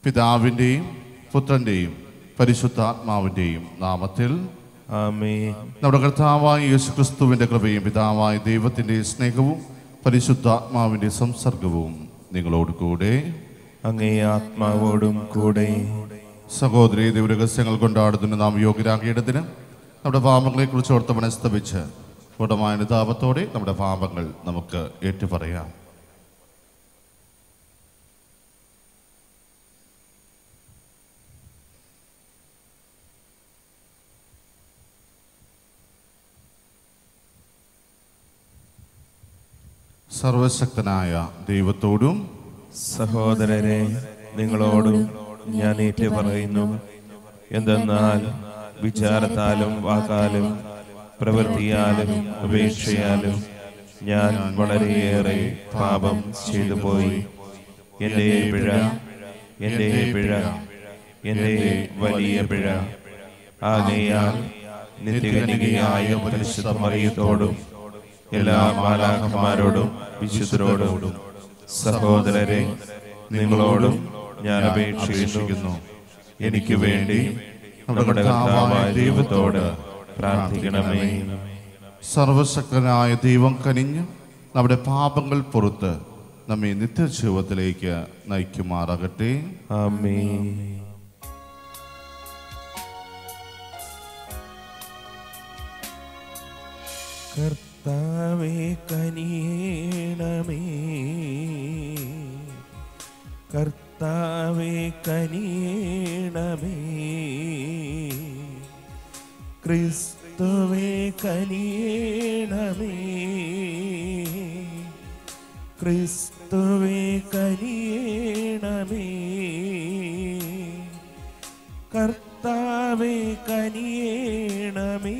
പിതാവിൻ്റെയും പുത്രൻ്റെയും പരിശുദ്ധാത്മാവിൻ്റെയും നാമത്തിൽ ആമേ നമ്മുടെ കർത്താവായ യേശു ക്രിസ്തുവിൻ്റെ കൃപയും പിതാവായ ദൈവത്തിൻ്റെ സ്നേഹവും പരിശുദ്ധാത്മാവിൻ്റെ സംസർഗവും നിങ്ങളോട് കൂടെ അങ്ങേ ആത്മാവോടും കൂടെ സഹോദരി ദൈവരഹസ്യങ്ങൾ കൊണ്ടാടുന്നതിന് നാം യോഗ്യരാകേണ്ടതിന് നമ്മുടെ പാപങ്ങളെക്കുറിച്ച് ഓർത്ത് മനസ്തപിച്ച് പൂർണ്ണമായ അനുതാപത്തോടെ നമ്മുടെ പാപങ്ങൾ നമുക്ക് ഏറ്റുപറയാം സർവശക്തനായ ദൈവത്തോടും സഹോദരരെ നിങ്ങളോടും ഞാൻ ഏറ്റു പറയുന്നു എന്തെന്നാൽ വിചാരത്താലും വാക്കാലും പ്രവൃത്തിയാലും അപേക്ഷയാലും ഞാൻ വളരെയേറെ പാപം ചെയ്തു പോയി എൻ്റെ പിഴ എൻ്റെ പിഴ എൻ്റെ വലിയ പിഴ ആകയാൽ നിത്യകനികയായ പരിശുദ്ധ മറിയത്തോടും എല്ലാ മാലാഖമാരോടും വിശുദ്ധരോടും സഹോദരരെ നിങ്ങളോടും ഞാൻ അപേക്ഷിക്കുന്നു എനിക്ക് വേണ്ടി നമ്മുടെ കർത്താവായ ദൈവത്തോട് പ്രാർത്ഥിക്കണമേ സർവശക്തനായ ദൈവം കനിഞ്ഞ് നമ്മുടെ പാപങ്ങൾ പുറത്ത് നമ്മെ നിത്യജീവിതത്തിലേക്ക് നയിക്കുമാറാകട്ടെ ആമേ കർത്താവേ കനിയണമേ കർത്താവേ കനിയണമേ ക്രിസ്തുവേ കനിയണമേ ക്രിസ്തുവേ കനിയണമേ കർത്താവേ കനിയണമേ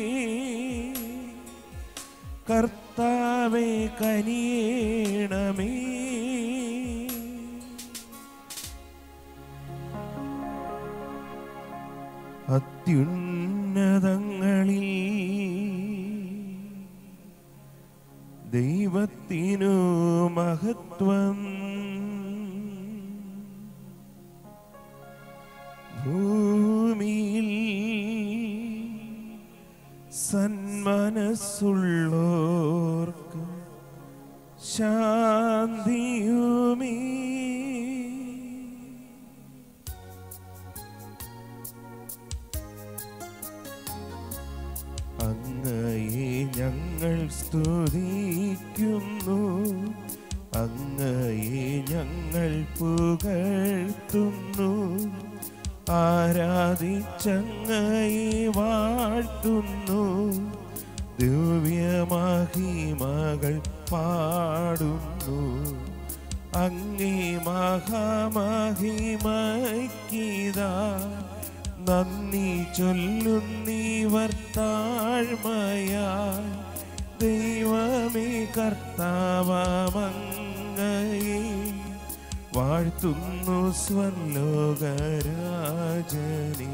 കർത്താവേ കനിയണമേ അത്യുന്നതങ്ങളിൽ ദൈവത്തിനു മഹത്വം ഭൂമിയിൽ സന്മനസ്സുള്ളോർക്ക് ശാന്തിയുമേ അങ്ങയെ ഞങ്ങൾ സ്തുതിക്കുന്നു അങ്ങയെ ഞങ്ങൾ പുകഴ്ത്തുന്നു ആരാധിച്ചങ്ങയെ വാഴ്ത്തുന്നു ദിവ്യമഹിമകൾ പാടുന്നു അങ്ങേ മഹാമഹിമയ്ക്കിതാ നന്ദി ചൊല്ലുന്നീവർ താഴ്മയായി ദൈവമേ കർത്താവമങ്ങയെ വാഴ്ത്തുന്നു സ്വലോകരാജനേ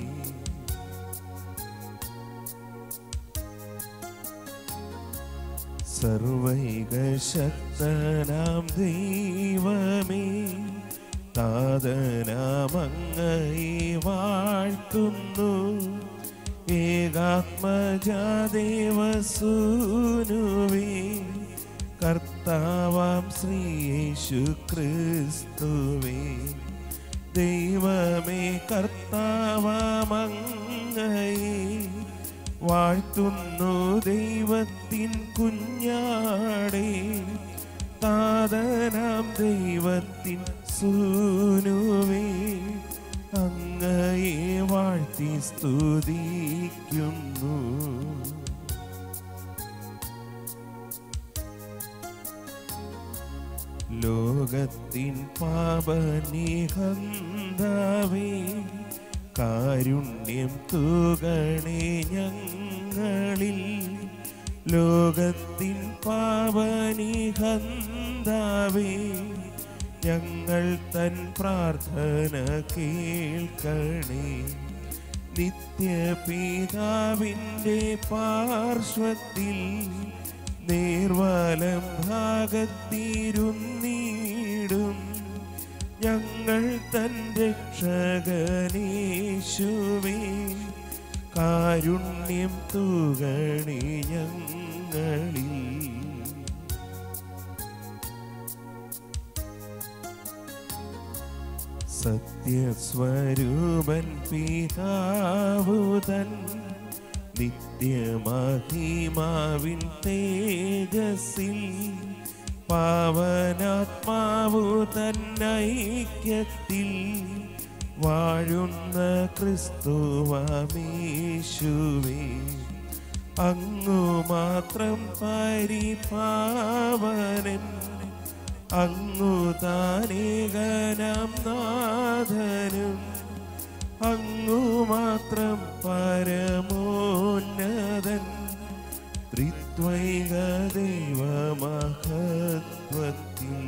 സർവൈകശക്തനാം ദൈവമേ താതനാമങ്ങയെ വാഴ്ത്തുന്നു ഏകാത്മജാദേവസൂനുവേ കർത്താവാം ശ്രീയേശു ക്രിസ്തുവേ ദൈവമേ കർത്താവാമങ്ങയെ വാഴ്ത്തുന്നു ദൈവത്തിൻ കുഞ്ഞാടേ താതനാം ദൈവത്തിൻ സൂനുവേ അങ്ങയെ വാഴ്ത്തി സ്തുതിക്കുന്നു ലോകത്തിൻ പാപനിഹന്താവേ കാരുണ്യം തൂകണേ ഞങ്ങളിൽ ലോകത്തിൻ പാപനിഹന്താവേ ഞങ്ങൾ തൻ പ്രാർത്ഥന കേൾക്കണേ നിത്യപിതാവിൻ്റെ പാർശ്വത്തിൽ നേർവലം ഭാഗത്തിരുന്നീടും ഞങ്ങൾ തൻ രക്ഷകനീശുവേ കാരുണ്യം തൂകണി ഞങ്ങളിൽ സത്യസ്വരൂപൻ പിതാവുതൻ നിത്യമഹിമാവിൻ തേജസ്സിൽ പാവനാത്മാവു തന്നൈക്യത്തിൽ വാഴുന്ന ക്രിസ്തുവമീശുവേ അങ്ങു മാത്രം പരിപാവനൻ അങ്ങു താനേകനാം നാഥനും അങ്ങു മാത്രം പരമോന്നതൻ ത്രിത്വൈക ദൈവമഹത്വത്തിൽ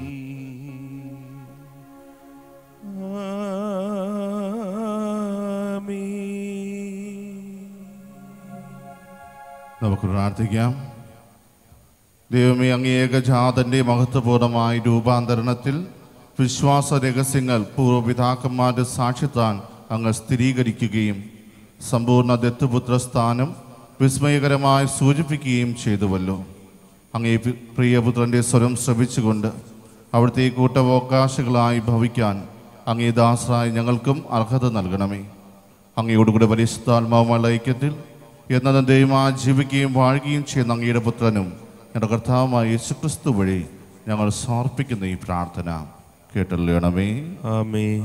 ആമീൻ നമുക്ക് പ്രാർത്ഥിക്കാം ദൈവമേ അങ്ങ് ഏകജാതന്റെ മഹത്വപൂർണമായ രൂപാന്തരണത്തിൽ വിശ്വാസ രഹസ്യങ്ങൾ പൂർവ്വപിതാക്കന്മാരുടെ സാക്ഷ്യത്താൻ അങ്ങ് സ്ഥിരീകരിക്കുകയും സമ്പൂർണ്ണ ദത്തുപുത്ര സ്ഥാനം വിസ്മയകരമായി സൂചിപ്പിക്കുകയും ചെയ്തുവല്ലോ അങ്ങേ പി- പ്രിയപുത്രന്റെ സ്വരം ശ്രവിച്ചുകൊണ്ട് അവിടുത്തെ കൂട്ടവകാശികളായി ഭവിക്കാൻ അങ്ങേ ദാസരായി ഞങ്ങൾക്കും അർഹത നൽകണമേ അങ്ങയോടുകൂടെ പരിശുദ്ധാത്മാവുമായ ഐക്യത്തിൽ എന്നതും ദൈവമായി ജീവിക്കുകയും വാഴുകയും ചെയ്യുന്ന അങ്ങയുടെ പുത്രനും ഞങ്ങളുടെ കർത്താവുമായ യേശുക്രിസ്തു വഴി ഞങ്ങൾ സമർപ്പിക്കുന്ന ഈ പ്രാർത്ഥന കേട്ടല്ലണമേ ആമേൻ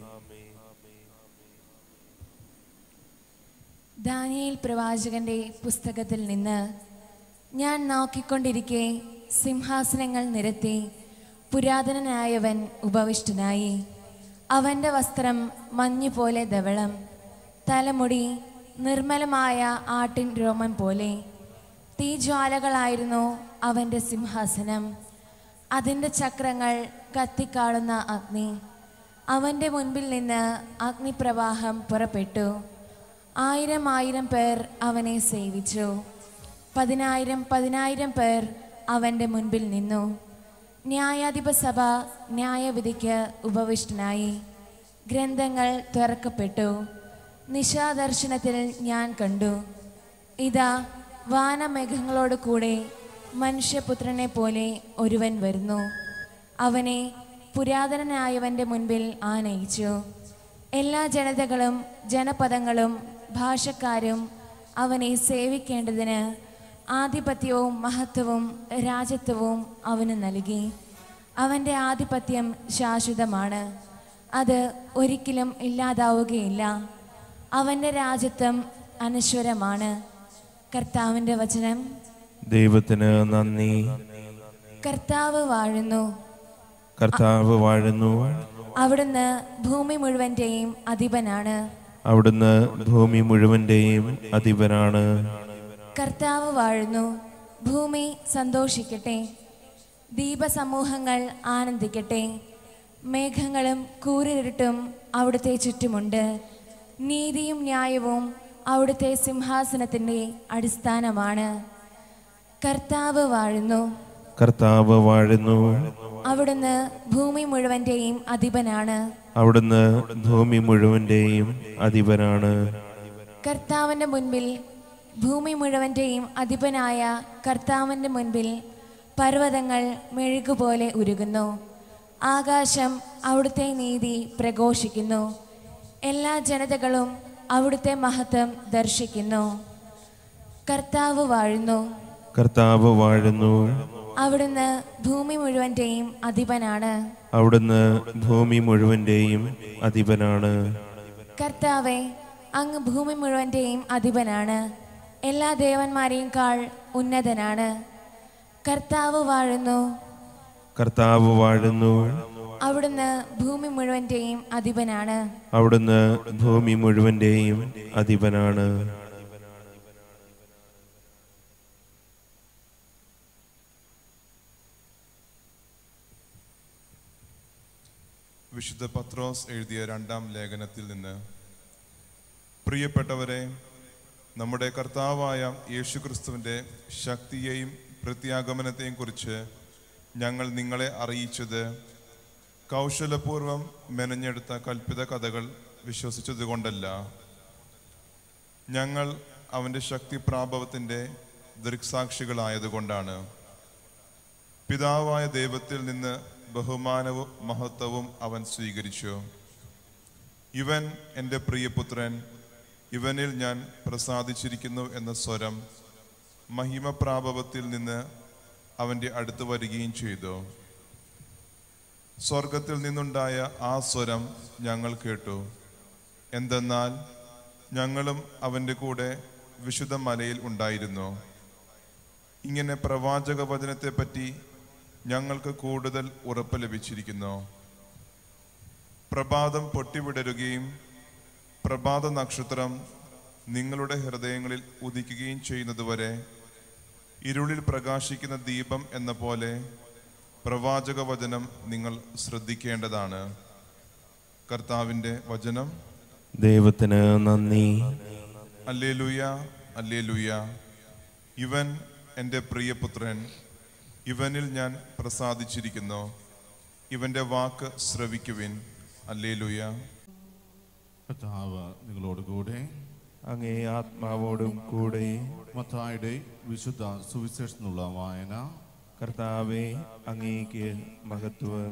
ദാനിയേൽ പ്രവാചകന്റെ പുസ്തകത്തിൽ നിന്ന് ഞാൻ നോക്കിക്കൊണ്ടിരിക്കെ സിംഹാസനങ്ങൾ നിരത്തി പുരാതനനായവൻ ഉപവിഷ്ടനായി അവൻ്റെ വസ്ത്രം മഞ്ഞുപോലെ ധവളം തലമുടി നിർമ്മലമായ ആട്ടിൻ രോമം പോലെ തീജ്വാലകളായിരുന്നു അവൻ്റെ സിംഹാസനം അതിൻ്റെ ചക്രങ്ങൾ കത്തിക്കാളുന്ന അഗ്നി അവൻ്റെ മുൻപിൽ നിന്ന് അഗ്നിപ്രവാഹം പുറപ്പെട്ടു ആയിരം ആയിരം പേർ അവനെ സേവിച്ചു പതിനായിരം പതിനായിരം പേർ അവൻ്റെ മുൻപിൽ നിന്നു ന്യായാധിപ സഭ ന്യായവിധിക്ക് ഉപവിഷ്ടനായി ഗ്രന്ഥങ്ങൾ തുറക്കപ്പെട്ടു നിശാദർശനത്തിൽ ഞാൻ കണ്ടു ഇതാ വാനമേഘങ്ങളോട് കൂടെ മനുഷ്യപുത്രനെ പോലെ ഒരുവൻ വരുന്നു അവനെ പുരാതനനായവന്റെ മുൻപിൽ ആനയിച്ചു എല്ലാ ജനതകളും ജനപദങ്ങളും ഭാഷക്കാരും അവനെ സേവിക്കേണ്ടതിന് ആധിപത്യവും മഹത്വവും രാജത്വവും അവന് നൽകി അവൻ്റെ ആധിപത്യം ശാശ്വതമാണ് അത് ഒരിക്കലും ഇല്ലാതാവുകയില്ല അവൻ്റെ രാജ്യത്വം അനശ്വരമാണ് കർത്താവിൻ്റെ വചനം ദൈവത്തിന് നന്ദി കർത്താവ് വാഴുന്നു കർത്താവ് വാഴുന്നു അവിടുന്ന് ഭൂമി മുഴുവൻ്റെയും അധിപനാണ് അവിടുന്ന് ഭൂമി മുഴുവന്റെയും അധിപനാണ് കർത്താവ് വാഴുന്നു ഭൂമി സന്തോഷിക്കട്ടെ ദീപസമൂഹങ്ങൾ ആനന്ദിക്കട്ടെ മേഘങ്ങളും കൂരിരുട്ടും അവിടുത്തെ ചുറ്റുമുണ്ട് നീതിയും ന്യായവും അവിടുത്തെ സിംഹാസനത്തിൻ്റെ അടിസ്ഥാനമാണ് കർത്താവ് വാഴുന്നു കർത്താവ് വാഴുന്നു അവിടുന്ന് ഭൂമി മുഴുവൻ്റെയും അധിപനാണ് അവിടുന്ന് ഭൂമി മുഴുവന്റെയും അധിപനാണ് കർത്താവിൻ്റെ മുൻപിൽ ഭൂമി മുഴുവൻ്റെയും അധിപനായ കർത്താവിൻ്റെ മുൻപിൽ പർവ്വതങ്ങൾ മെഴുകുപോലെ ഉരുകുന്നു ആകാശം അവിടുത്തെ നീതി പ്രഘോഷിക്കുന്നു എല്ലാ ജനതകളും അവിടുത്തെ മഹത്വം ദർശിക്കുന്നു കർത്താവ് വാഴുന്നു കർത്താവ് വാഴുന്നു അവിടുന്ന് ഭൂമി മുഴുവൻ്റെയും അധിപനാണ് അവിടുന്ന് ഭൂമി മുഴുവന്റെയും അധിപനാണ് കർത്താവെ അങ്ങ് ഭൂമി മുഴുവൻ്റെയും അധിപനാണ് എല്ലാ ദേവന്മാരെയും കാൾ ഉന്നതനാണ് കർത്താവ് വാഴുന്നു കർത്താവ് വാഴുന്നു അവിടുന്ന് ഭൂമി മുഴുവൻ്റെയും അധിപനാണ് അവിടുന്ന് ഭൂമി മുഴുവന്റെയും അധിപനാണ് വിശുദ്ധ പത്രോസ് എഴുതിയ രണ്ടാം ലേഖനത്തിൽ നിന്ന് പ്രിയപ്പെട്ടവരെ നമ്മുടെ കർത്താവായ യേശുക്രിസ്തുവിൻ്റെ ശക്തിയെയും പ്രത്യാഗമനത്തെയും കുറിച്ച് ഞങ്ങൾ നിങ്ങളെ അറിയിച്ചത് കൗശലപൂർവം മെനഞ്ഞെടുത്ത കൽപ്പിത കഥകൾ വിശ്വസിച്ചതുകൊണ്ടല്ല ഞങ്ങൾ അവൻ്റെ ശക്തി പ്രാഭവത്തിൻ്റെ ദൃക്സാക്ഷികളായതുകൊണ്ടാണ് പിതാവായ ദൈവത്തിൽ നിന്ന് ബഹുമാനവും മഹത്വവും അവൻ സ്വീകരിച്ചു ഇവൻ എൻ്റെ പ്രിയപുത്രൻ ഇവനിൽ ഞാൻ പ്രസാദിച്ചിരിക്കുന്നു എന്ന സ്വരം മഹിമപ്രാഭവത്തിൽ നിന്ന് അവൻ്റെ അടുത്ത് വരികയും ചെയ്തു സ്വർഗത്തിൽ നിന്നുണ്ടായ ആ സ്വരം ഞങ്ങൾ കേട്ടു എന്തെന്നാൽ ഞങ്ങളും അവൻ്റെ കൂടെ വിശുദ്ധ മലയിൽ ഉണ്ടായിരുന്നു ഇങ്ങനെ പ്രവാചക വചനത്തെപ്പറ്റി ഞങ്ങൾക്ക് കൂടുതൽ ഉറപ്പ് ലഭിച്ചിരിക്കുന്നു പ്രഭാതം പൊട്ടിവിടരുകയും പ്രഭാത നക്ഷത്രം നിങ്ങളുടെ ഹൃദയങ്ങളിൽ ഉദിക്കുകയും ചെയ്യുന്നതുവരെ ഇരുളിൽ പ്രകാശിക്കുന്ന ദീപം എന്ന പോലെ പ്രവാചക വചനം നിങ്ങൾ ശ്രദ്ധിക്കേണ്ടതാണ് കർത്താവിൻ്റെ വചനം ദൈവത്തിന് നന്ദി അല്ലേലുയ അല്ലേലുയ ഇവൻ എൻ്റെ പ്രിയപുത്രൻ ഇവനിൽ ഞാൻ പ്രസാദിച്ചിരിക്കുന്നു ഇവൻ്റെ വാക്ക് ശ്രവിക്കുവിൻ അല്ലേലുയ കർത്താവ് നിങ്ങളോട് കൂടെ അങ്ങേ ആത്മാവോടും കൂടെ മത്തായുടെ വിശുദ്ധ സുവിശേഷത്തിനുള്ള വായന കർത്താവെ അങ്ങേക്ക് മഹത്വം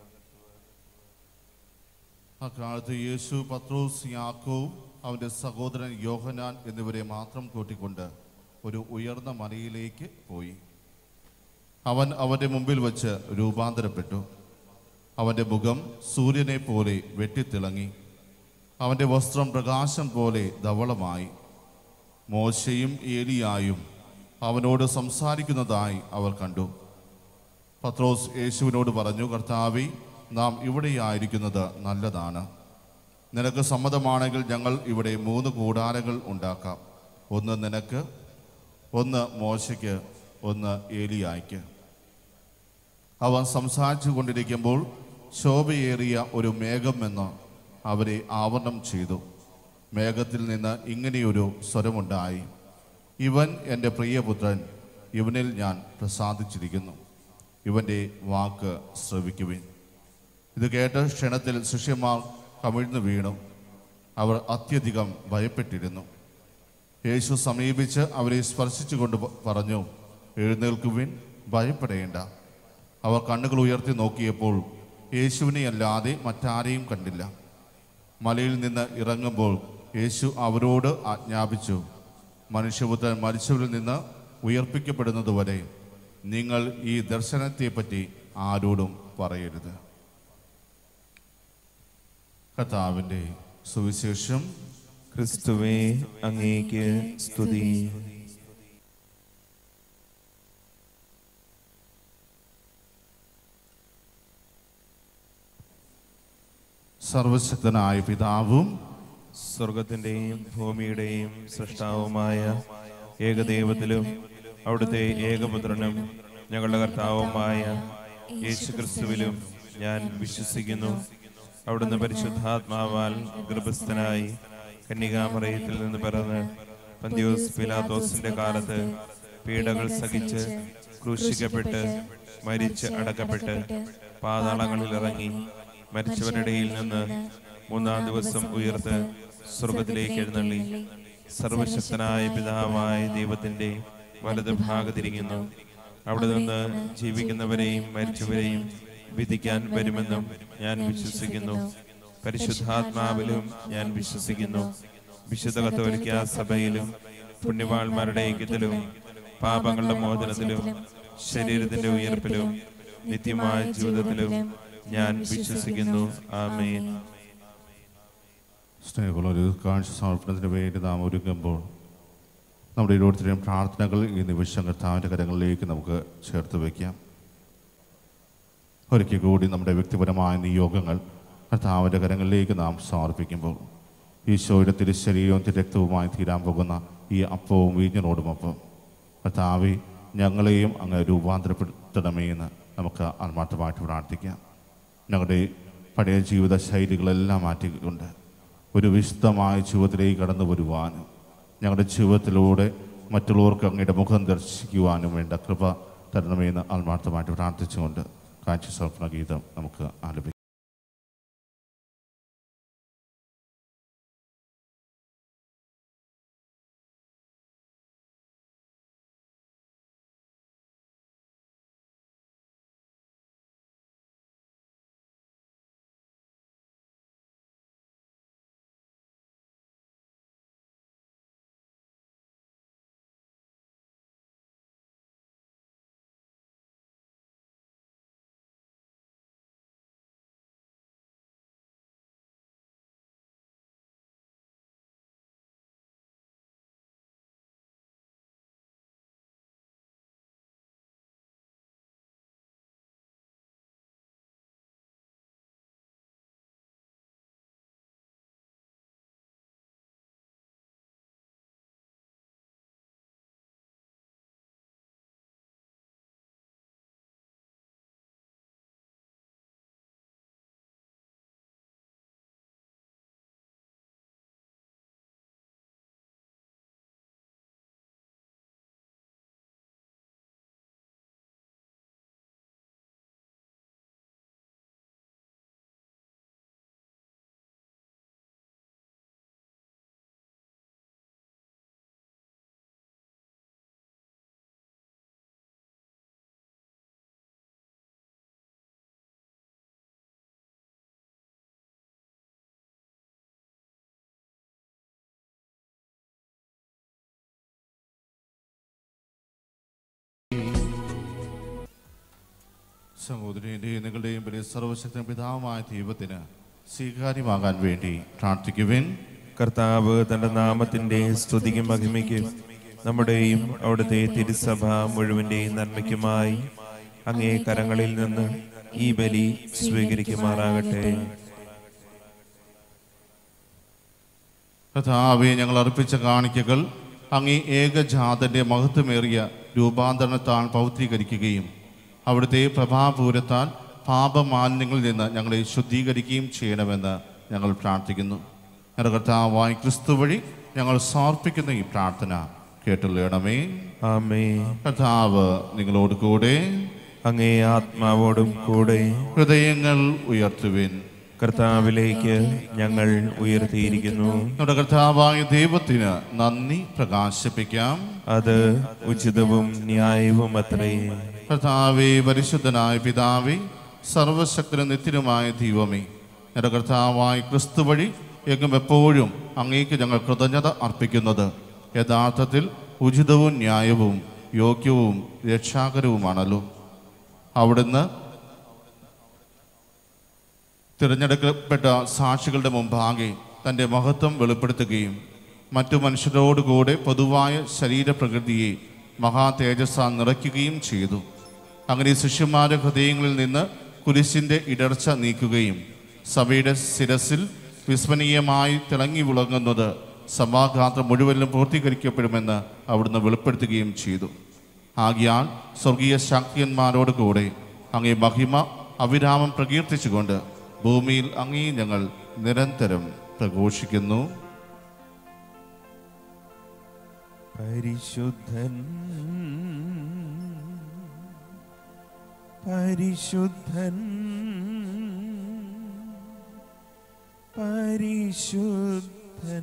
അക്കാലത്ത് യേശു പത്രോസ് യാക്കോവ് അവന്റെ സഹോദരൻ യോഹനാൻ എന്നിവരെ മാത്രം കൂട്ടിക്കൊണ്ട് ഒരു ഉയർന്ന മലയിലേക്ക് പോയി അവൻ അവന്റെ മുമ്പിൽ വച്ച് രൂപാന്തരപ്പെട്ടു അവന്റെ മുഖം സൂര്യനെ പോലെ വെട്ടിത്തിളങ്ങി അവന്റെ വസ്ത്രം പ്രകാശം പോലെ ധവളമായി മോശയും ഏലിയായും അവനോട് സംസാരിക്കുന്നതായി അവർ കണ്ടു പത്രോസ് യേശുവിനോട് പറഞ്ഞു കർത്താവി നാം ഇവിടെയായിരിക്കുന്നത് നല്ലതാണ് നിനക്ക് സമ്മതമാണെങ്കിൽ ഞങ്ങൾ ഇവിടെ മൂന്ന് കൂടാരങ്ങൾ ഉണ്ടാക്കാം ഒന്ന് നിനക്ക് ഒന്ന് മോശയ്ക്ക് ഒന്ന് ഏലിയായ്ക്ക് അവൻ സംസാരിച്ചു കൊണ്ടിരിക്കുമ്പോൾ ശോഭയേറിയ ഒരു മേഘം എന്ന് അവരെ ആവരണം ചെയ്തു മേഘത്തിൽ നിന്ന് ഇങ്ങനെയൊരു സ്വരമുണ്ടായി ഇവൻ എൻ്റെ പ്രിയപുത്രൻ ഇവനിൽ ഞാൻ പ്രസാദിച്ചിരിക്കുന്നു ഇവൻ്റെ വാക്ക് ശ്രവിക്കുവിൻ ഇത് കേട്ട് ക്ഷണത്തിൽ ശിഷ്യന്മാർ കമിഴ്ന്നു വീണു അവർ അത്യധികം ഭയപ്പെട്ടിരുന്നു യേശു സമീപിച്ച് അവരെ സ്പർശിച്ചുകൊണ്ട് പ- പറഞ്ഞു എഴുന്നേൽക്കുവിൻ ഭയപ്പെടേണ്ട അവർ കണ്ണുകൾ ഉയർത്തി നോക്കിയപ്പോൾ യേശുവിനെ അല്ലാതെ മറ്റാരെയും കണ്ടില്ല മലയിൽ നിന്ന് ഇറങ്ങുമ്പോൾ യേശു അവരോട് ആജ്ഞാപിച്ചു മനുഷ്യപുത്രൻ മരിച്ചവരിൽ നിന്ന് ഉയർപ്പിക്കപ്പെടുന്നതുവരെ നിങ്ങൾ ഈ ദർശനത്തെപ്പറ്റി ആരോടും പറയരുത് കർത്താവിൻ്റെ സുവിശേഷം ക്രിസ്തുവേ അങ്ങേക്ക് സ്തുതി സർവശക്തനായ പിതാവും സ്വർഗത്തിന്റെയും ഭൂമിയുടെയും സൃഷ്ടാവുമായ ഏകദൈവത്തിലും അവിടുത്തെ ഏകപുത്രനും ഞങ്ങളുടെ കർത്താവുമായ യേശു ക്രിസ്തുവിലും ഞാൻ വിശ്വസിക്കുന്നു അവിടുന്ന് പരിശുദ്ധാത്മാവാൽ ഗർഭസ്ഥനായി കന്യകാമറയത്തിൽ നിന്ന് പിറന്ന് പന്തിയോസ് പിലാത്തോസിന്റെ കാലത്ത് പീഡകൾ സഹിച്ച് ക്രൂശിക്കപ്പെട്ട് മരിച്ച് അടക്കപ്പെട്ട് പാതാളങ്ങളിൽ ഇറങ്ങി മരിച്ചവരുടെ ഇടയിൽ നിന്ന് മൂന്നാം ദിവസം ഉയർത്ത് സ്വർഗത്തിലേക്ക് എഴുന്നള്ളി സർവശക്തനായ പിതാവായ ദൈവത്തിന്റെ വലത് ഭാഗത്തിരിക്കുന്നു അവിടെ നിന്ന് ജീവിക്കുന്നവരെയും മരിച്ചവരെയും വിധിക്കാൻ വരുമെന്നും ഞാൻ വിശ്വസിക്കുന്നു പരിശുദ്ധാത്മാവിലും ഞാൻ വിശ്വസിക്കുന്നു വിശുദ്ധ കത്തോലിക്ക സഭയിലും പുണ്യവാന്മാരുടെ ഐക്യത്തിലും പാപങ്ങളുടെ മോചനത്തിലും ശരീരത്തിന്റെ ഉയർപ്പിലും നിത്യമായ ജീവിതത്തിലും ഞാൻ വിശ്വസിക്കുന്നു ആമേൻ സ്നേഹമുള്ള ഒരു കാഴ്ച സമർപ്പണത്തിന് വേണ്ടി നാം ഒരുങ്ങുമ്പോൾ നമ്മുടെ ഓരോരുത്തരുടെയും പ്രാർത്ഥനകൾ ഈ നിമിഷം കർത്താവിൻ്റെ കരങ്ങളിലേക്ക് നമുക്ക് ചേർത്ത് വയ്ക്കാം ഒരിക്കൽ കൂടി നമ്മുടെ വ്യക്തിപരമായ നിയോഗങ്ങൾ കർത്താവിൻ്റെ കരങ്ങളിലേക്ക് നാം സമർപ്പിക്കുമ്പോൾ ഈശോയുടെ തിരുശരീരവും തിരക്തവുമായി തീരാൻ പോകുന്ന ഈ അപ്പവും വീഞ്ഞിനോടുമൊപ്പം കർത്താവെ ഞങ്ങളെയും അങ്ങ് രൂപാന്തരപ്പെടുത്തണമേ എന്ന് നമുക്ക് ആത്മാർത്ഥമായിട്ട് പ്രാർത്ഥിക്കാം ഞങ്ങളുടെ പഴയ ജീവിത ശൈലികളെല്ലാം മാറ്റിക്കൊണ്ട് ഒരു വിശുദ്ധമായ ജീവിതത്തിലേക്ക് കടന്നു വരുവാനും ഞങ്ങളുടെ ജീവിതത്തിലൂടെ മറ്റുള്ളവർക്ക് അങ്ങയുടെ മുഖം ദർശിക്കുവാനും വേണ്ട കൃപ തരണമെന്ന് ആത്മാർത്ഥമായിട്ട് പ്രാർത്ഥിച്ചുകൊണ്ട് കാഴ്ച സമർപ്പണ ഗീതം നമുക്ക് ആലപിക്കാം സഹോദരൻ്റെയും നിങ്ങളുടെയും വലിയ സർവശക്തൻ പിതാവുമായ ദൈവത്തിന് സ്വീകാര്യമാകാൻ വേണ്ടി പ്രാർത്ഥിക്കുവിൻ കർത്താവ് തന്റെ നാമത്തിന്റെ സ്തുതിക്കും മഹിമയ്ക്കും നമ്മുടെയും അവിടുത്തെ തിരുസഭ മുഴുവന്റെയും നന്മയ്ക്കുമായി അങ്ങേ കരങ്ങളിൽ നിന്ന് ഈ ബലി സ്വീകരിക്കുമാറാകട്ടെ കഥാവെ ഞങ്ങൾ അർപ്പിച്ച കാണിക്കകൾ അങ്ങേ ഏകജാതന്റെ മഹത്വമേറിയ രൂപാന്തരണത്താൽ പൗത്രീകരിക്കുകയും അവിടുത്തെ പ്രഭാപൂരത്താൽ പാപമാലിന്യങ്ങളിൽ നിന്ന് ഞങ്ങളെ ശുദ്ധീകരിക്കുകയും ചെയ്യണമെന്ന് ഞങ്ങൾ പ്രാർത്ഥിക്കുന്നു ഞങ്ങളുടെ കർത്താവായ ക്രിസ്തു വഴി ഞങ്ങൾ സമർപ്പിക്കുന്ന ഈ പ്രാർത്ഥന കേട്ടുള്ളണമേ ആമേ കർത്താവ് നിങ്ങളോട് കൂടെ അങ്ങേ ആത്മാവോടും കൂടെ ഹൃദയങ്ങൾ ഉയർത്തുവിൻ കർത്താവിലേക്ക് ഞങ്ങൾ ഉയർത്തിയിരിക്കുന്നു നമ്മുടെ കർത്താവായ ദൈവത്തിന് നന്ദി പ്രകാശിപ്പിക്കാം അത് ഉചിതവും ന്യായവും അത്രേ കർത്താവേ പരിശുദ്ധനായ പിതാവേ സർവശക്തനും നിത്യനുമായ ദൈവമേ എൻ്റെ കർത്താവായ ക്രിസ്തു വഴി എങ്ങും എപ്പോഴും അങ്ങേക്ക് ഞങ്ങൾ കൃതജ്ഞത അർപ്പിക്കുന്നത് യഥാർത്ഥത്തിൽ ഉചിതവും ന്യായവും യോഗ്യവും രക്ഷാകരവുമാണല്ലോ അവിടുന്ന് തിരഞ്ഞെടുക്കപ്പെട്ട സാക്ഷികളുടെ മുമ്പാകെ തൻ്റെ മഹത്വം വെളിപ്പെടുത്തുകയും മറ്റു മനുഷ്യരോടുകൂടെ പൊതുവായ ശരീരപ്രകൃതിയെ മഹാ തേജസ്സാൽ നിറയ്ക്കുകയും ചെയ്തു അങ്ങനെ ശിഷ്യന്മാരുടെ ഹൃദയങ്ങളിൽ നിന്ന് കുരിശിൻ്റെ ഇടർച്ച നീക്കുകയും സഭയുടെ ശിരസിൽ വിസ്മരണീയമായി തിളങ്ങി വിളങ്ങുന്നത് സഭാഗാത്രം മുഴുവനിലും പൂർത്തീകരിക്കപ്പെടുമെന്ന് അവിടുന്ന് വെളിപ്പെടുത്തുകയും ചെയ്തു ആകിയാൽ സ്വർഗീയ ശാക്തിയന്മാരോട് കൂടെ അങ്ങേ മഹിമ അവിരാമം പ്രകീർത്തിച്ചുകൊണ്ട് ഭൂമിയിൽ അങ്ങേ ഞങ്ങൾ നിരന്തരം പ്രഘോഷിക്കുന്നു പരിശുദ്ധൻ പരിശുദ്ധൻ പരിശുദ്ധൻ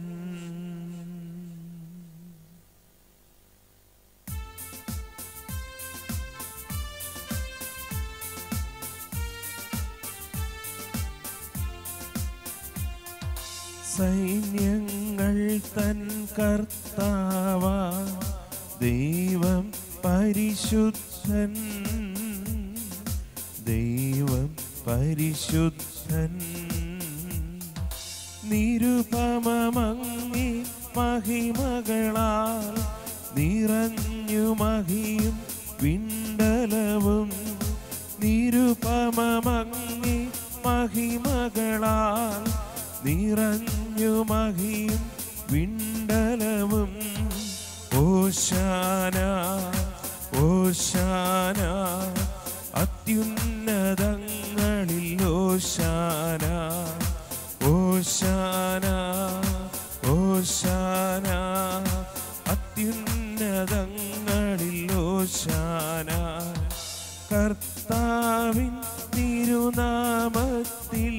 സൈന്യങ്ങൾ തൻ കർത്താവ ദൈവം പരിശുദ്ധൻ ദൈവം പരിശുദ്ധൻ നിരുപമങ്ങി മഹിമകളാൽ നിറഞ്ഞു മഹിയും വിണ്ടലവും നിരുപമങ്ങി മഹിമകളാൽ നിറഞ്ഞു മഹിയും വിണ്ടലവും ഓശാന ഓശാന അത്യുന്നതങ്ങളിൽ ഓശാന ഓശാന ഓശാന അത്യുന്നതങ്ങളിൽ ഓശാന കർത്താവിൻ തിരുനാമത്തിൽ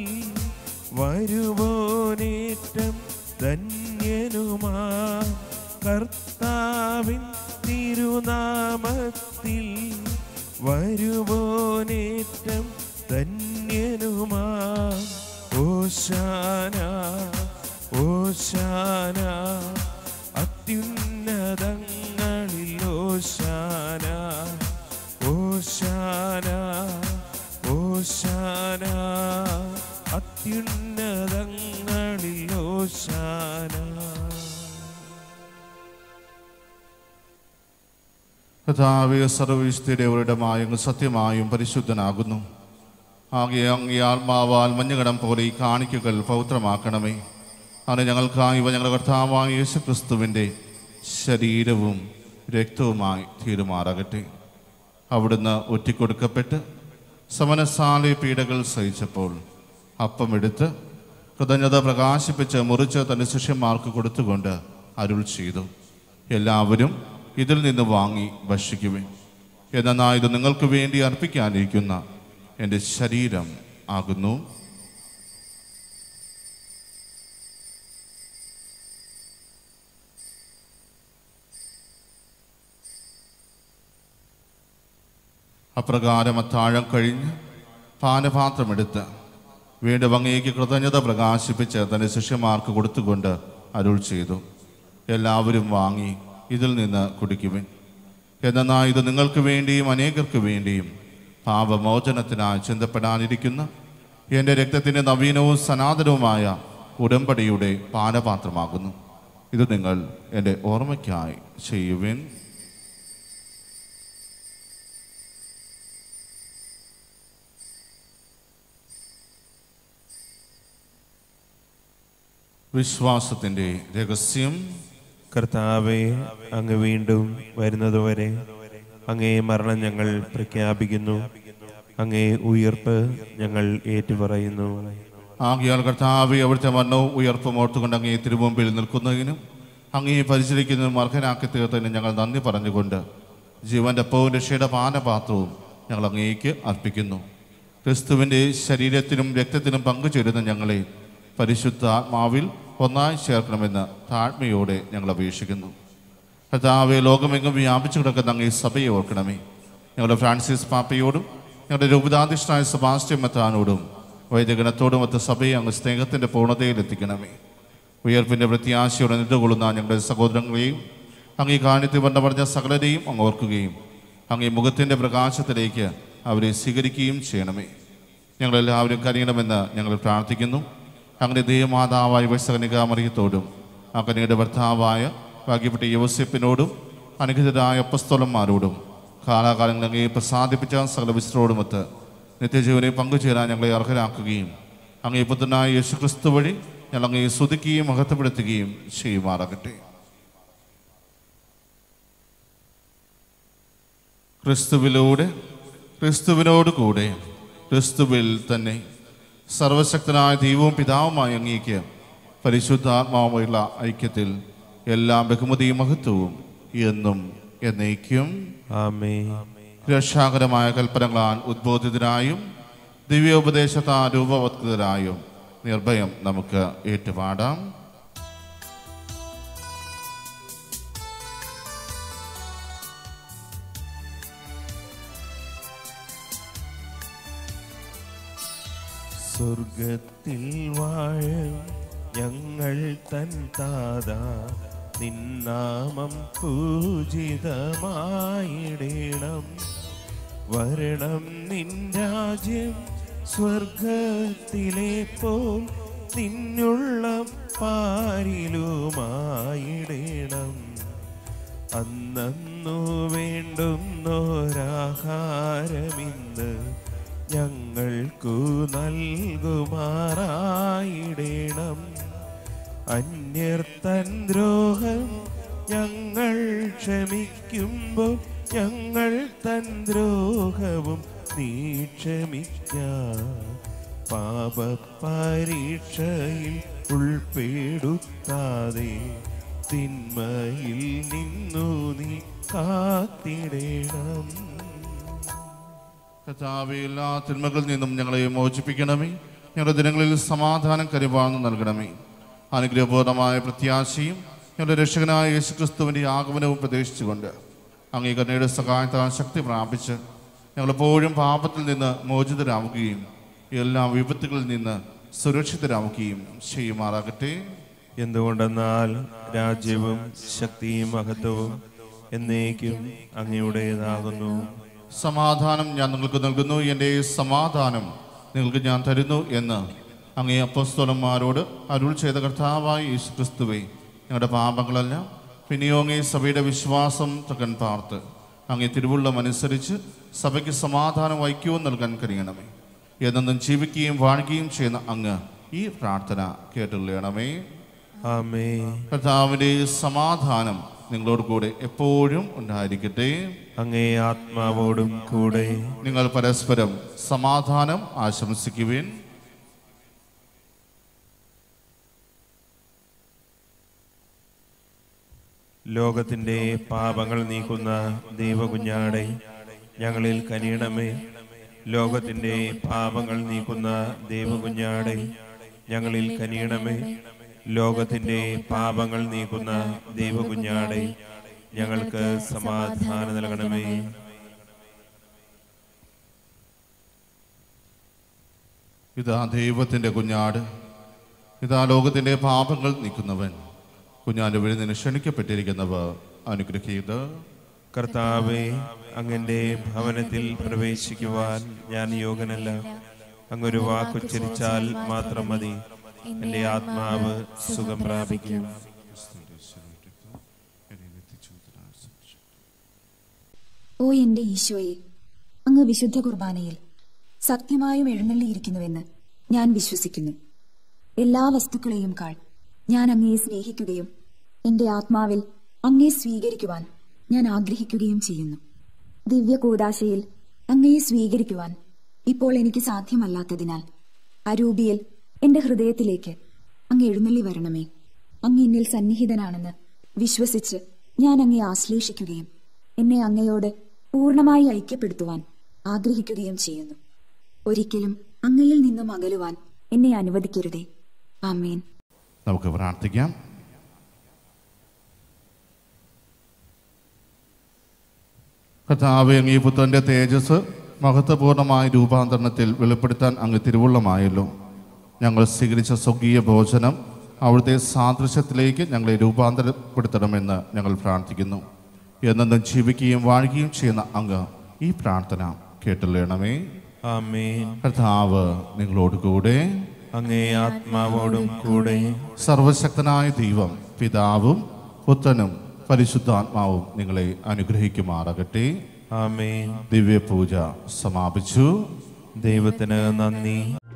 വരുവോനേറ്റം ധന്യനുമാ കർത്താവിൻ തിരുനാമത്തിൽ വരുവോനേറ്റം ധന്യനുമാ ഓശാന ഓശാന അത്യുന്നതങ്ങളിൽ ഓശാന ഓശാന ഓശാന അത്യുന്നതങ്ങളിൽ ഓശാന കഥാവേ സർവവിശുദ്ധിയുടെ ഒരിടമായ അങ്ങ് സത്യമായും പരിശുദ്ധനാകുന്നു ആകെ അങ്ങേ ആത്മാവാൽ മഞ്ഞുകടം പോലെ ഈ കാണിക്കകൾ പൗത്രമാക്കണമേ അങ്ങനെ ഞങ്ങൾക്കായി ഇവ ഞങ്ങളുടെ കർത്താവായ യേശു ക്രിസ്തുവിൻ്റെ ശരീരവും രക്തവുമായി തീരുമാറാകട്ടെ അവിടുന്ന് ഒറ്റിക്കൊടുക്കപ്പെട്ട് സമനസാലെ പീഡകൾ സഹിച്ചപ്പോൾ അപ്പമെടുത്ത് കൃതജ്ഞത പ്രകാശിപ്പിച്ച് മുറിച്ച് തൻ്റെ ശിഷ്യന്മാർക്ക് കൊടുത്തുകൊണ്ട് അരുൾ ചെയ്തു എല്ലാവരും ഇതിൽ നിന്ന് വാങ്ങി ഭക്ഷിക്കുവിൻ എന്നാൽ ഇത് നിങ്ങൾക്ക് വേണ്ടി അർപ്പിക്കാനിരിക്കുന്ന എൻ്റെ ശരീരം ആകുന്നു അപ്രകാരം അത്താഴം കഴിഞ്ഞ് പാനപാത്രമെടുത്ത് വീണ്ടും അങ്ങേക്ക് കൃതജ്ഞത പ്രകാശിപ്പിച്ച് തൻ്റെ ശിഷ്യന്മാർക്ക് കൊടുത്തുകൊണ്ട് അരുൾ ചെയ്തു എല്ലാവരും വാങ്ങി ഇതിൽ നിന്ന് കുടിക്കുവിൻ എന്നാൽ ഇത് നിങ്ങൾക്ക് വേണ്ടിയും അനേകർക്ക് വേണ്ടിയും പാപമോചനത്തിനായി ചിന്തപ്പെടാനിരിക്കുന്ന എൻ്റെ രക്തത്തിൻ്റെ നവീനവും സനാതനവുമായ ഉടമ്പടിയുടെ പാനപാത്രമാകുന്നു ഇത് നിങ്ങൾ എൻ്റെ ഓർമ്മയ്ക്കായി ചെയ്യുവിൻ വിശ്വാസത്തിൻ്റെ രഹസ്യം കർത്താവെ അങ്ങ് വീണ്ടും വരുന്നതുവരെ അങ്ങേ മരണം ഞങ്ങൾ പ്രഖ്യാപിക്കുന്നു അങ്ങേ ഉയർപ്പ് ഞങ്ങൾ ഏറ്റുപറയുന്നു ആകിയാൽ കർത്താവെ അവിടുത്തെ മരണവും ഉയർപ്പും ഓർത്തുകൊണ്ട് അങ്ങേ തിരുമുമ്പിൽ നിൽക്കുന്നതിനും അങ്ങേ പരിചരിക്കുന്നതിനും അർഹനാക്കി തീർത്തതിനും ഞങ്ങൾ നന്ദി പറഞ്ഞുകൊണ്ട് ജീവന്റെ അപ്പവും രക്ഷയുടെ പാനപാത്രവും ഞങ്ങൾ അങ്ങേക്ക് അർപ്പിക്കുന്നു ക്രിസ്തുവിൻ്റെ ശരീരത്തിനും രക്തത്തിനും പങ്കുചേരുന്ന ഞങ്ങളെ പരിശുദ്ധ ആത്മാവിൽ ഒന്നായി ചേർക്കണമെന്ന് താഴ്മയോടെ ഞങ്ങൾ അപേക്ഷിക്കുന്നു കർത്താവെ ലോകമെങ്ങും വ്യാപിച്ചു കിടക്കുന്ന അങ്ങേ സഭയെ ഓർക്കണമേ ഞങ്ങളുടെ ഫ്രാൻസിസ് പാപ്പയോടും ഞങ്ങളുടെ രൂപതാധിഷ്ഠായ സെബാസ്റ്റ്യൻ മെത്താനോടും വൈദ്യഗണത്തോടും ഒത്ത സഭയെ അങ്ങ് സ്നേഹത്തിൻ്റെ പൂർണ്ണതയിൽ എത്തിക്കണമേ ഉയർപ്പിൻ്റെ പ്രത്യാശയോടെ നിന്നുകൊള്ളുന്ന ഞങ്ങളുടെ സഹോദരങ്ങളെയും അങ്ങേ കാണിത്ത് വന്ന പറഞ്ഞ സകലരെയും അങ്ങ് ഓർക്കുകയും അങ്ങേ മുഖത്തിൻ്റെ പ്രകാശത്തിലേക്ക് അവരെ സ്വീകരിക്കുകയും ചെയ്യണമേ ഞങ്ങളെല്ലാവരും കനിയണമെന്ന് ഞങ്ങൾ പ്രാർത്ഥിക്കുന്നു അങ്ങനെ ദൈവമാതാവായ വൈസകനികാമറിയത്തോടും ആ കനിയുടെ ഭർത്താവായ ഭാഗ്യപ്പെട്ട യോസെപ്പിനോടും അനുഗ്രഹരായ അപ്പസ്തോലന്മാരോടും കാലാകാലങ്ങൾ അങ്ങേ പ്രസാദിപ്പിച്ച സകല വിശ്രോടുമൊത്ത് നിത്യജീവനെ പങ്കുചേരാൻ ഞങ്ങളെ അർഹരാക്കുകയും അങ്ങേ പുത്രനായ യേശുക്രിസ്തു വഴി ഞങ്ങൾ അങ്ങേ സ്തുതിക്കുകയും മഹത്വപ്പെടുത്തുകയും ചെയ്യുമാറാകട്ടെ ക്രിസ്തുവിലൂടെ ക്രിസ്തുവിനോട് കൂടെ ക്രിസ്തുവിൽ തന്നെ സർവശക്തനായ ദൈവവും പിതാവുമായ അങ്ങേക്ക് പരിശുദ്ധാത്മാവുമായുള്ള ഐക്യത്തിൽ എല്ലാ ബഹുമതിയും മഹത്വവും എന്നും എന്നേക്കും ആമേ രക്ഷാകരമായ കൽപ്പനകളാൽ ഉദ്ബോധിതരായും ദിവ്യോപദേശത്താൽ രൂപവത്കൃതരായും നിർഭയം നമുക്ക് ഏറ്റുപാടാം സ്വർഗത്തിൽ വാഴ ഞങ്ങൾ തൻ താത നിന്നാമം പൂജിതമായിടേണം വരണം നിൻ രാജ്യം സ്വർഗത്തിലെ പോൽ നിന്നുള്ള പാരിലുമായിടേണം അന്നു വേണ്ടുന്നോരാഹാരമിന്ന് ഞങ്ങൾക്കു നൽകുമാറായിടേണം അന്യർ തൻ ദ്രോഹം ഞങ്ങൾ ക്ഷമിക്കുമ്പോൾ ഞങ്ങൾ തൻ ദ്രോഹവും നീ ക്ഷമിക്കാം പാപപരീക്ഷയിൽ ഉൾപ്പെടുത്താതെ തിന്മയിൽ നിന്നു നീ കാത്തിടേണം കർത്താവേ, എല്ലാ തിന്മകളിൽ നിന്നും ഞങ്ങളെ മോചിപ്പിക്കണമേ ഞങ്ങളുടെ ദിനങ്ങളിൽ സമാധാനം കരുവാന്ന് നൽകണമേ അനുഗ്രഹപൂർണമായ പ്രത്യാശയും ഞങ്ങളുടെ രക്ഷകനായ യേശുക്രിസ്തുവിൻ്റെ ആഗമനവും പ്രതീക്ഷിച്ചുകൊണ്ട് അംഗീകരണയുടെ സഹായത്താൽ ശക്തി പ്രാപിച്ച് ഞങ്ങളെപ്പോഴും പാപത്തിൽ നിന്ന് മോചിതരാവുകയും എല്ലാ വിപത്തുകളിൽ നിന്ന് സുരക്ഷിതരാവുകയും ചെയ്യുമാറാകട്ടെ എന്തുകൊണ്ടെന്നാൽ രാജ്യവും ശക്തിയും മഹത്വവും എന്നേക്കും അങ്ങയുടേതാകുന്നു സമാധാനം ഞാൻ നിങ്ങൾക്ക് നൽകുന്നു എൻ്റെ സമാധാനം നിങ്ങൾക്ക് ഞാൻ തരുന്നു എന്ന് അങ്ങേ അപ്പസ്തോലന്മാരോട് അരുൾ ചെയ്ത കർത്താവായ യേശു ക്രിസ്തുവെ ഞങ്ങളുടെ പാപങ്ങളെല്ലാം പിന്നെയോ അങ്ങേ സഭയുടെ വിശ്വാസം തകൻ പാർത്ത് അങ്ങേ തിരുവുള്ളമനുസരിച്ച് സഭയ്ക്ക് സമാധാനം ഐക്യവും നൽകാൻ കഴിയണമേ എന്നെന്നും ജീവിക്കുകയും വാഴുകയും ചെയ്യുന്ന അങ്ങ് ഈ പ്രാർത്ഥന കേട്ടുള്ളണമേ ആമേ കർത്താവിൻ്റെ സമാധാനം നിങ്ങളോട് കൂടെ എപ്പോഴും ഉണ്ടായിരിക്കട്ടെ അങ്ങേ ആത്മാവോടും കൂടെ നിങ്ങൾ പരസ്പരം സമാധാനം ആശംസിക്കുവിൻ ലോകത്തിന്റെ പാപങ്ങൾ നീക്കുന്ന ദൈവകുഞ്ഞാടെ ഞങ്ങളിൽ കനിയണമേ ലോകത്തിന്റെ പാപങ്ങൾ നീക്കുന്ന ദൈവകുഞ്ഞാടെ ഞങ്ങളിൽ കനിയണമേ ലോകത്തിന്റെ പാപങ്ങൾ നീക്കുന്ന ദൈവകുഞ്ഞാടെ ഞങ്ങൾക്ക് സമാധാനം നൽകണമേ ഇതാ ദൈവത്തിൻ്റെ കുഞ്ഞാട് ഇതാ ലോകത്തിൻ്റെ പാപങ്ങൾ നീക്കുന്നവൻ കുഞ്ഞാൻ്റെ വഴി നിന്ന് ക്ഷണിക്കപ്പെട്ടിരിക്കുന്നവർ അനുഗ്രഹീത് കർത്താവെ അങ്ങന്റെ ഭവനത്തിൽ പ്രവേശിക്കുവാൻ ഞാൻ യോഗ്യനല്ല അങ്ങൊരു വാക്കുച്ചരിച്ചാൽ മാത്രം മതി എൻ്റെ ആത്മാവ് സുഖം പ്രാപിക്കും ഓ എന്റെ ഈശോയെ അങ്ങ് വിശുദ്ധ കുർബാനയിൽ സത്യമായും എഴുന്നള്ളിയിരിക്കുന്നുവെന്ന് ഞാൻ വിശ്വസിക്കുന്നു എല്ലാ വസ്തുക്കളെയും കാൾ ഞാൻ അങ്ങയെ സ്നേഹിക്കുകയും എന്റെ ആത്മാവിൽ അങ്ങയെ സ്വീകരിക്കുവാൻ ഞാൻ ആഗ്രഹിക്കുകയും ചെയ്യുന്നു ദിവ്യ കൂടാശയിൽ അങ്ങയെ സ്വീകരിക്കുവാൻ ഇപ്പോൾ എനിക്ക് സാധ്യമല്ലാത്തതിനാൽ അരൂപിയിൽ എന്റെ ഹൃദയത്തിലേക്ക് അങ്ങ് എഴുന്നള്ളി വരണമേ അങ്ങ് എന്നിൽ സന്നിഹിതനാണെന്ന് വിശ്വസിച്ച് ഞാൻ അങ്ങയെ ആശ്ലേഷിക്കുകയും എന്നെ അങ്ങയോട് പൂർണ്ണമായി ഐക്യപ്പെടുത്തുവാൻ ആഗ്രഹിക്കുകയും ചെയ്യുന്നു ഒരിക്കലും അങ്ങയിൽ നിന്നും അകലുവാൻ എന്നെ അനുവദിക്കരുതേ ആമേൻ നമുക്ക് പ്രാർത്ഥിക്കാം കർത്താവെ അങ്ങ് ഈ പുത്രന്റെ തേജസ് മഹത്വപൂർണമായ രൂപാന്തരണത്തിൽ വെളിപ്പെടുത്താൻ അങ്ങ് തിരുവുള്ളമായല്ലോ ഞങ്ങൾ സ്വീകരിച്ച സ്വർഗീയ ഭോജനം അവിടുത്തെ സാദൃശ്യത്തിലേക്ക് ഞങ്ങളെ രൂപാന്തരപ്പെടുത്തണമെന്ന് ഞങ്ങൾ പ്രാർത്ഥിക്കുന്നു എന്നെന്നും ജീവിക്കുകയും വാഴുകയും ചെയ്യുന്ന അങ്ങ് ഈ പ്രാർത്ഥന കേട്ടുള്ളണമേ ആമേൻ കർത്താവ് നിങ്ങളോടുകൂടെ അങ്ങേ ആത്മാവോടും കൂടെ സർവശക്തനായ ദൈവം പിതാവും പുത്രനും പരിശുദ്ധാത്മാവും നിങ്ങളെ അനുഗ്രഹിക്കുമാറാകട്ടെ ആമേൻ ദിവ്യപൂജ സമാപിച്ചു ദൈവത്തിന് നന്ദി